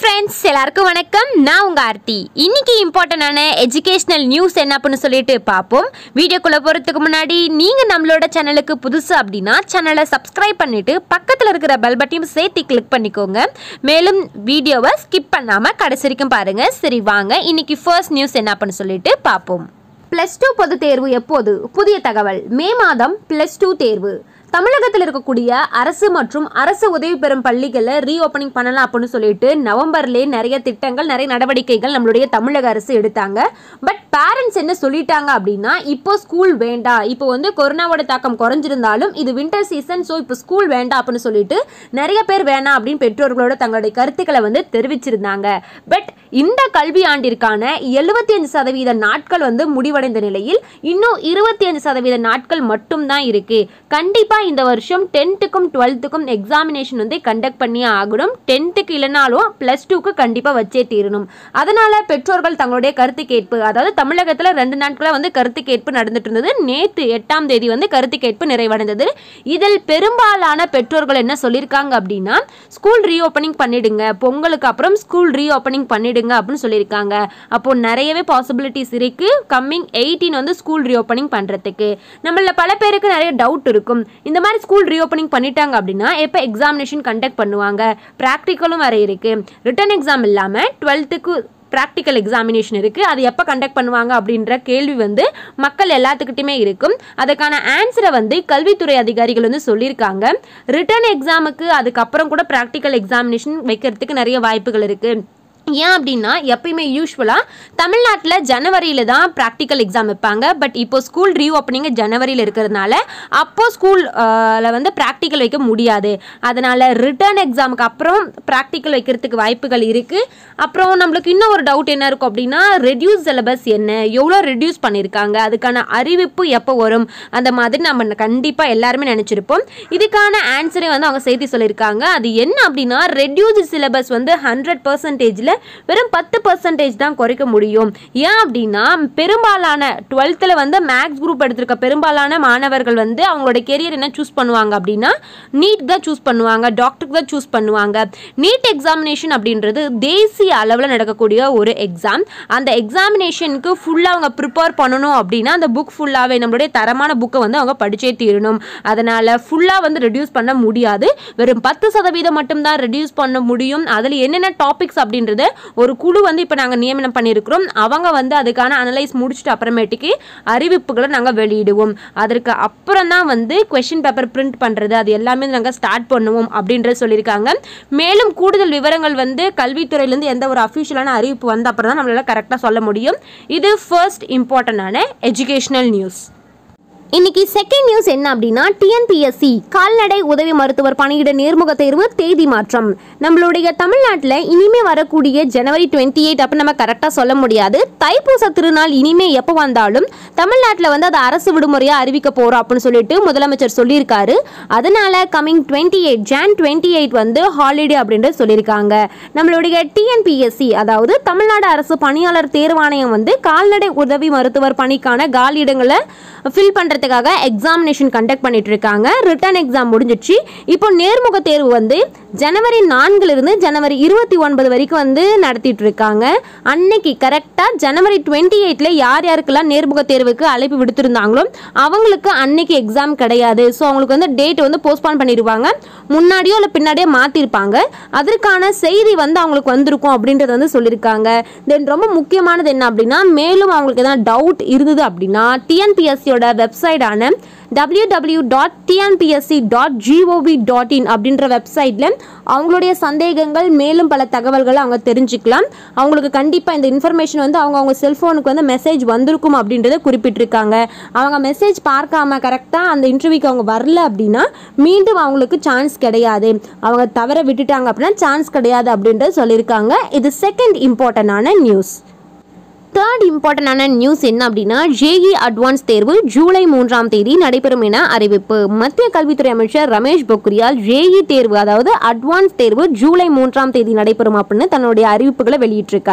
friends எல்லாருக்கும் வணக்கம் நான் உங்க ஆர்த்தி இன்னைக்கு இம்பார்ட்டண்டான எஜுகேஷனல் நியூஸ் என்ன அப்படின்னு சொல்லிட்டு பார்ப்போம் வீடியோக்குள்ள போறதுக்கு முன்னாடி நீங்க நம்மளோட சேனலுக்கு புதுசு அப்படின்னா சேனலை சப்ஸ்கிரைப் பண்ணிட்டு பக்கத்துல இருக்கிற பெல் பட்டையும் சேர்த்து கிளிக் பண்ணிக்கோங்க மேலும் வீடியோவை ஸ்கிப் பண்ணாம கடைசி வரைக்கும் பாருங்க சரி வாங்க இன்னைக்கு ஃபர்ஸ்ட் நியூஸ் என்ன அப்படின்னு சொல்லிட்டு பார்ப்போம் பிளஸ் டூ பொதுத் தேர்வு எப்போது புதிய தகவல் மே மாதம் பிளஸ் டூ தேர்வு தமிழகத்தில் இருக்கக்கூடிய அரசு மற்றும் அரசு உதவி பெறும் பள்ளிகளை ரீஓப்பனிங் பண்ணலாம் அப்படின்னு சொல்லிட்டு நவம்பர்லேயே நிறைய திட்டங்கள் நிறைய நடவடிக்கைகள் நம்மளுடைய தமிழக அரசு எடுத்தாங்க பட் பேரண்ட்ஸ் என்ன சொல்லிட்டாங்க அப்படின்னா இப்போ ஸ்கூல் வேண்டாம் இப்போ வந்து கொரோனாவோட தாக்கம் குறைஞ்சிருந்தாலும் இது வின்டர் சீசன் ஸோ இப்போ ஸ்கூல் வேண்டாம் அப்படின்னு சொல்லிட்டு நிறைய பேர் வேணாம் அப்படின்னு பெற்றோர்களோட தங்களுடைய கருத்துக்களை வந்து தெரிவிச்சிருந்தாங்க பட் இந்த கல்வி ஆண்டிற்கான எழுபத்தி அஞ்சு சதவீத நாட்கள் வந்து முடிவடைந்த நிலையில் இன்னும் இருபத்தி அஞ்சு சதவீத நாட்கள் மட்டும்தான் இருக்கு கண்டிப்பா இந்த வருஷம் டென்த்துக்கும் டுவெல்த்துக்கும் எக்ஸாமினேஷன் வந்து கண்டக்ட் பண்ணியே ஆகணும் டென்த்துக்கு இல்லைனாலும் ப்ளஸ் டூக்கு கண்டிப்பாக வச்சே தீரணும் அதனால பெற்றோர்கள் தங்களுடைய கருத்து கேட்பு அதாவது தமிழகத்தில் ரெண்டு நாட்களாக வந்து கருத்து கேட்பு நடந்துட்டு இருந்தது நேற்று எட்டாம் தேதி வந்து கருத்து கேட்பு நிறைவடைந்தது இதில் பெரும்பாலான பெற்றோர்கள் என்ன சொல்லியிருக்காங்க அப்படின்னா ஸ்கூல் ரீஓப்பனிங் பண்ணிடுங்க பொங்கலுக்கு அப்புறம் ஸ்கூல் ரீஓப்பனிங் பண்ணிடுங்க அப்படின்னு சொல்லியிருக்காங்க அப்போ நிறையவே பாசிபிலிட்டிஸ் இருக்கு கம்மிங் எயிட்டீன் வந்து ஸ்கூல் ரீஓப்பனிங் பண்ணுறதுக்கு நம்மள பல பேருக்கு நிறைய டவுட் இருக்கும் இந்த மாதிரி ஸ்கூல் ரீஓப்பனிங் பண்ணிட்டாங்க அப்படின்னா எப்போ எக்ஸாமினேஷன் கண்டக்ட் பண்ணுவாங்க ப்ராக்டிக்கலும் வேற இருக்கு ரிட்டன் எக்ஸாம் இல்லாமல் டுவெல்த்துக்கு ப்ராக்டிக்கல் எக்ஸாமினேஷன் இருக்குது அது எப்போ கண்டக்ட் பண்ணுவாங்க அப்படின்ற கேள்வி வந்து மக்கள் எல்லாத்துக்கிட்டையுமே இருக்கும் அதுக்கான ஆன்சரை வந்து கல்வித்துறை அதிகாரிகள் வந்து சொல்லியிருக்காங்க ரிட்டன் எக்ஸாமுக்கு அதுக்கப்புறம் கூட ப்ராக்டிக்கல் எக்ஸாமினேஷன் வைக்கிறதுக்கு நிறைய வாய்ப்புகள் இருக்குது ஏன் அப்படின்னா எப்பயுமே யூஸ்வலாக தமிழ்நாட்டில் ஜனவரியில் தான் ப்ராக்டிக்கல் எக்ஸாம் வைப்பாங்க பட் இப்போ ஸ்கூல் ரீஓப்பனிங் ஜனவரியில் இருக்கிறதுனால அப்போ ஸ்கூலில் வந்து ப்ராக்டிக்கல் வைக்க முடியாது அதனால் ரிட்டர்ன் எக்ஸாமுக்கு அப்புறம் ப்ராக்டிக்கல் வைக்கிறதுக்கு வாய்ப்புகள் இருக்குது அப்புறம் நம்மளுக்கு இன்னும் ஒரு டவுட் என்ன இருக்கும் அப்படின்னா ரெடியூஸ் சிலபஸ் என்ன எவ்வளோ ரெடியூஸ் பண்ணியிருக்காங்க அதுக்கான அறிவிப்பு எப்போ வரும் அந்த மாதிரி நம்ம கண்டிப்பாக எல்லாருமே நினச்சிருப்போம் இதுக்கான ஆன்சரை வந்து அவங்க செய்தி சொல்லியிருக்காங்க அது என்ன அப்படின்னா ரெடியூஸ் சிலபஸ் வந்து ஹண்ட்ரட் பர்சன்டேஜில் வெறும் பத்து பர்சன்டேஜ் தான் குறைக்க முடியும் ஏன் அப்படின்னா பெரும்பாலான டுவெல்த்தில் வந்து மேக்ஸ் குரூப் எடுத்திருக்க பெரும்பாலான மாணவர்கள் வந்து அவங்களோட கெரியர் என்ன சூஸ் பண்ணுவாங்க அப்படின்னா நீட் தான் சூஸ் பண்ணுவாங்க டாக்டருக்கு தான் சூஸ் பண்ணுவாங்க நீட் எக்ஸாமினேஷன் அப்படின்றது தேசிய அளவில் நடக்கக்கூடிய ஒரு எக்ஸாம் அந்த எக்ஸாமினேஷனுக்கு ஃபுல்லாக அவங்க ப்ரிப்பேர் பண்ணணும் அப்படின்னா அந்த புக் ஃபுல்லாகவே நம்மளுடைய தரமான புக்கை வந்து அவங்க படிச்சே தீரணும் அதனால் ஃபுல்லாக வந்து ரெடியூஸ் பண்ண முடியாது வெறும் பத்து சதவீதம் மட்டும்தான் ரெடியூஸ் பண்ண முடியும் அதில் என்னென்ன டாபிக்ஸ் அப்படின்றத ஒரு குழு வந்து இப்போ நாங்கள் நியமனம் பண்ணியிருக்கிறோம் அவங்க வந்து அதுக்கான அனலைஸ் முடிச்சுட்டு அப்புறமேட்டுக்கு அறிவிப்புகளை நாங்கள் வெளியிடுவோம் அதற்கு அப்புறம் தான் வந்து கொஷின் பேப்பர் பிரிண்ட் பண்ணுறது அது எல்லாமே நாங்கள் ஸ்டார்ட் பண்ணுவோம் அப்படின்றது சொல்லியிருக்காங்க மேலும் கூடுதல் விவரங்கள் வந்து கல்வித்துறையிலேருந்து எந்த ஒரு அஃபிஷியலான அறிவிப்பு வந்த அப்புறம் தான் நம்மளால கரெக்டாக சொல்ல முடியும் இது ஃபர்ஸ்ட் இம்பார்ட்டண்டான எஜுகேஷனல் நியூஸ் இன்னைக்கு செகண்ட் நியூஸ் என்ன அப்படின்னா டிஎன்பிஎஸ்சி கால்நடை உதவி மருத்துவர் பணியிட நேர்முக தேர்வு தேதி மாற்றம் நம்மளுடைய தமிழ்நாட்டில் இனிமே வரக்கூடிய ஜனவரி டுவெண்ட்டி எயிட் அப்போ நம்ம கரெக்டாக சொல்ல முடியாது தைப்பூச திருநாள் இனிமே எப்போ வந்தாலும் தமிழ்நாட்டில் வந்து அது அரசு விடுமுறையாக அறிவிக்க போகிறோம் அப்படின்னு சொல்லிட்டு முதலமைச்சர் சொல்லியிருக்காரு அதனால coming twenty eight Jan twenty eight வந்து ஹாலிடே அப்படின்ட்டு சொல்லியிருக்காங்க நம்மளுடைய டிஎன்பிஎஸ்சி அதாவது தமிழ்நாடு அரசு பணியாளர் தேர்வாணையம் வந்து கால்நடை உதவி மருத்துவர் பணிக்கான காலியிடங்களை ஃபில் பண்ணுறதுக்காக எக்ஸாமினேஷன் கண்டக்ட் பண்ணிட்டு இருக்காங்க ரிட்டன் எக்ஸாம் முடிஞ்சிச்சு இப்போ நேர்முக தேர்வு வந்து ஜனவரி நான்குலேருந்து ஜனவரி இருபத்தி ஒன்பது வரைக்கும் வந்து நடத்திட்டு இருக்காங்க அன்னைக்கு கரெக்டாக ஜனவரி டுவெண்ட்டி எயிட்டில் யார் யாருக்கெல்லாம் நேர்முக தேர்வுக்கு அழைப்பு விடுத்திருந்தாங்களோ அவங்களுக்கு அன்னைக்கு எக்ஸாம் கிடையாது ஸோ அவங்களுக்கு வந்து டேட் வந்து போஸ்ட்பான் பண்ணிடுவாங்க முன்னாடியோ இல்லை பின்னாடியோ மாற்றிருப்பாங்க அதற்கான செய்தி வந்து அவங்களுக்கு வந்திருக்கும் அப்படின்றத வந்து சொல்லியிருக்காங்க தென் ரொம்ப முக்கியமானது என்ன அப்படின்னா மேலும் அவங்களுக்கு எதனா டவுட் இருந்தது அப்படின்னா டிஎன்பிஎஸ்சியோட வெப்சைட்டான W W dot TNPSC dot GOV dot in அப்படின்ற வெப்சைட்டில் அவங்களுடைய சந்தேகங்கள் மேலும் பல தகவல்களை அவங்க தெரிஞ்சுக்கலாம் அவங்களுக்கு கண்டிப்பாக இந்த இன்ஃபர்மேஷன் வந்து அவங்க அவங்க செல்ஃபோனுக்கு வந்து மெசேஜ் வந்திருக்கும் அப்படின்றத குறிப்பிட்டிருக்காங்க அவங்க மெசேஜ் பார்க்காம கரெக்டாக அந்த இன்டர்வியூக்கு அவங்க வரல அப்படின்னா மீண்டும் அவங்களுக்கு சான்ஸ் கிடையாது அவங்க தவற விட்டுட்டாங்க அப்படின்னா சான்ஸ் கிடையாது அப்படின்றது சொல்லியிருக்காங்க இது செகண்ட் இம்பார்ட்டண்டான நியூஸ் தேர்ட் இம்பார்ட்டண்டான நியூஸ் என்ன அப்படின்னா ஜேஇ அட்வான்ஸ் தேர்வு ஜூலை மூன்றாம் தேதி நடைபெறும் என அறிவிப்பு மத்திய கல்வித்துறை அமைச்சர் ரமேஷ் பொக்ரியால் ஜேஇ தேர்வு அதாவது அட்வான்ஸ் தேர்வு ஜூலை மூன்றாம் தேதி நடைபெறும் அப்படின்னு தன்னுடைய அறிவிப்புகளை வெளியிட்டிருக்காரு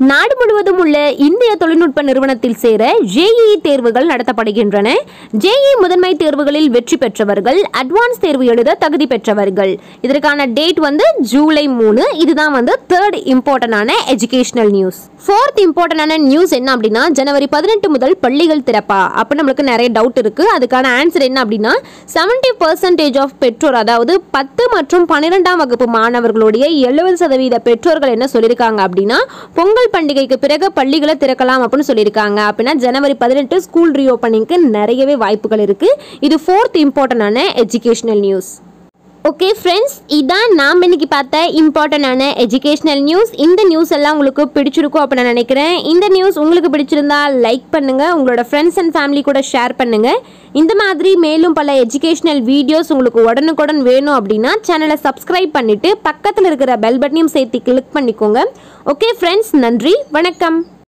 நாடு முழுவதும் உள்ள இந்திய தொழில்நுட்ப நிறுவனத்தில் சேர ஜேஇஇ தேர்வுகள் நடத்தப்படுகின்றன ஜேஇ முதன்மை தேர்வுகளில் வெற்றி பெற்றவர்கள் அட்வான்ஸ் தேர்வு எழுத தகுதி பெற்றவர்கள் இதற்கான டேட் வந்து ஜூலை மூணு இதுதான் வந்து தேர்ட் இம்பார்ட்டன்டான எஜுகேஷனல் நியூஸ் ஃபோர்த் இம்பார்ட்டன்டான நியூஸ் என்ன அப்படின்னா ஜனவரி பதினெட்டு முதல் பள்ளிகள் திறப்பா அப்போ நம்மளுக்கு நிறைய டவுட் இருக்கு அதுக்கான ஆன்சர் என்ன அப்படின்னா செவன்டி பர்சன்டேஜ் ஆஃப் பெற்றோர் அதாவது பத்து மற்றும் பன்னிரெண்டாம் வகுப்பு மாணவர்களுடைய எழுபது சதவீத பெற்றோர்கள் என்ன சொல்லியிருக்காங்க அப்படின்னா பொங்கல் பண்டிகைக்கு பிறகு பள்ளிகளை திறக்கலாம் அப்படின்னு சொல்லியிருக்காங்க அப்படின்னா ஜனவரி பதினெட்டு ஸ்கூல் ரீஓப்பனிங்க்கு நிறையவே வாய்ப்புகள் இருக்கு இது ஃபோர்த் இம்பார்ட்டன்டான எஜுகேஷனல் நியூஸ் ஓகே ஃப்ரெண்ட்ஸ் இதான் நாம் இன்னைக்கு பார்த்த இம்பார்ட்டண்டான எஜுகேஷனல் நியூஸ் இந்த நியூஸ் எல்லாம் உங்களுக்கு பிடிச்சிருக்கும் அப்படின்னு நான் நினைக்கிறேன் இந்த நியூஸ் உங்களுக்கு பிடிச்சிருந்தா லைக் பண்ணுங்க உங்களோட ஃப்ரெண்ட்ஸ் அண்ட் ஃபேமிலி கூட ஷேர் பண்ணுங்க இந்த மாதிரி மேலும் பல எஜுகேஷனல் வீடியோஸ் உங்களுக்கு உடனுக்குடன் வேணும் அப்படின்னா சேனலை சப்ஸ்கிரைப் பண்ணிட்டு பக்கத்தில் இருக்கிற பெல் பட்டனையும் சேர்த்து கிளிக் பண்ணிக்கோங்க ஓகே ஃப்ரெண்ட்ஸ் நன்றி வணக்கம்